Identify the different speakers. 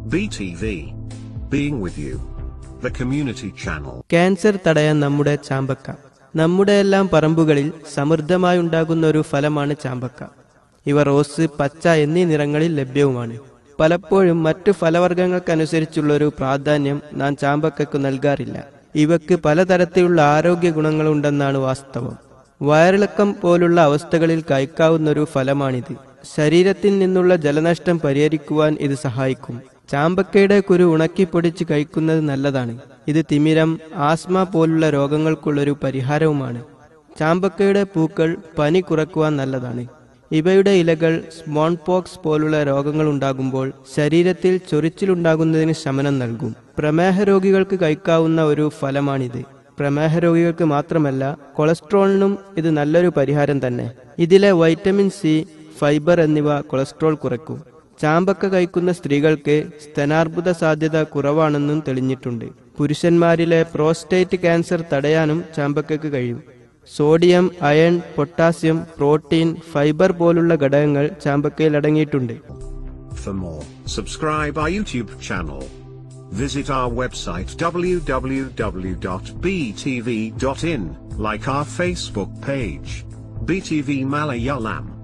Speaker 1: BTV. Being with you. The community channel.
Speaker 2: Cancer തടയാൻ നമ്മുടെ ചാമ്പക്ക നമ്മുടെ എല്ലാം പറമ്പുകളിൽ സമൃദ്ധമായി ഉണ്ടാകുന്ന ഒരു ഫലമാണ് ചാമ്പക്ക ഇവ റോസ് പച്ച എന്നീ നിറങ്ങളിൽ ലഭ്യവുമാണ് പലപ്പോഴും മറ്റു ഫലവർഗ്ഗങ്ങൾക്കനുസരിച്ചുള്ള ഒരു പ്രാധാന്യം നാം ചാമ്പക്കയ്ക്ക് നൽകാറില്ല ഇവക്ക് പലതരത്തിലുള്ള ആരോഗ്യ ഗുണങ്ങളുണ്ടെന്നാണ് വാസ്തവം വയറിളക്കം പോലുള്ള അവസ്ഥകളിൽ കഴിക്കാവുന്ന ഒരു ഫലമാണിത് ശരീരത്തിൽ നിന്നുള്ള ജലനഷ്ടം പരിഹരിക്കുവാൻ ഇത് സഹായിക്കും ചാമ്പക്കയുടെ കുരു ഉണക്കിപ്പൊടിച്ച് കഴിക്കുന്നത് നല്ലതാണ് ഇത് തിമിരം ആസ്മ പോലുള്ള രോഗങ്ങൾക്കുള്ളൊരു പരിഹാരവുമാണ് ചാമ്പക്കയുടെ പൂക്കൾ പനി കുറക്കുവാൻ നല്ലതാണ് ഇവയുടെ ഇലകൾ സ്മോൺ പോക്സ് പോലുള്ള രോഗങ്ങൾ ഉണ്ടാകുമ്പോൾ ശരീരത്തിൽ ചൊറിച്ചിലുണ്ടാകുന്നതിന് ശമനം നൽകും പ്രമേഹ രോഗികൾക്ക് കഴിക്കാവുന്ന ഒരു ഫലമാണിത് പ്രമേഹ രോഗികൾക്ക് മാത്രമല്ല കൊളസ്ട്രോളിനും ഇത് നല്ലൊരു പരിഹാരം തന്നെ ഇതിലെ വൈറ്റമിൻ സി ഫൈബർ എന്നിവ കൊളസ്ട്രോൾ കുറയ്ക്കും ചാമ്പക്ക കഴിക്കുന്ന സ്ത്രീകൾക്ക് സ്തനാർബുദ സാധ്യത കുറവാണെന്നും തെളിഞ്ഞിട്ടുണ്ട് പുരുഷന്മാരിലെ പ്രോസ്റ്റേറ്റ് ക്യാൻസർ തടയാനും ചാമ്പക്കയ്ക്ക് കഴിയും sodium iron potassium protein fibre പോലുള്ള ഘടകങ്ങൾ ചാമ്പക്കയിൽ അടങ്ങിയിട്ടുണ്ട്
Speaker 1: For more, subscribe our YouTube channel. Visit our website www.btv.in, like our Facebook page. BTV Malayalam.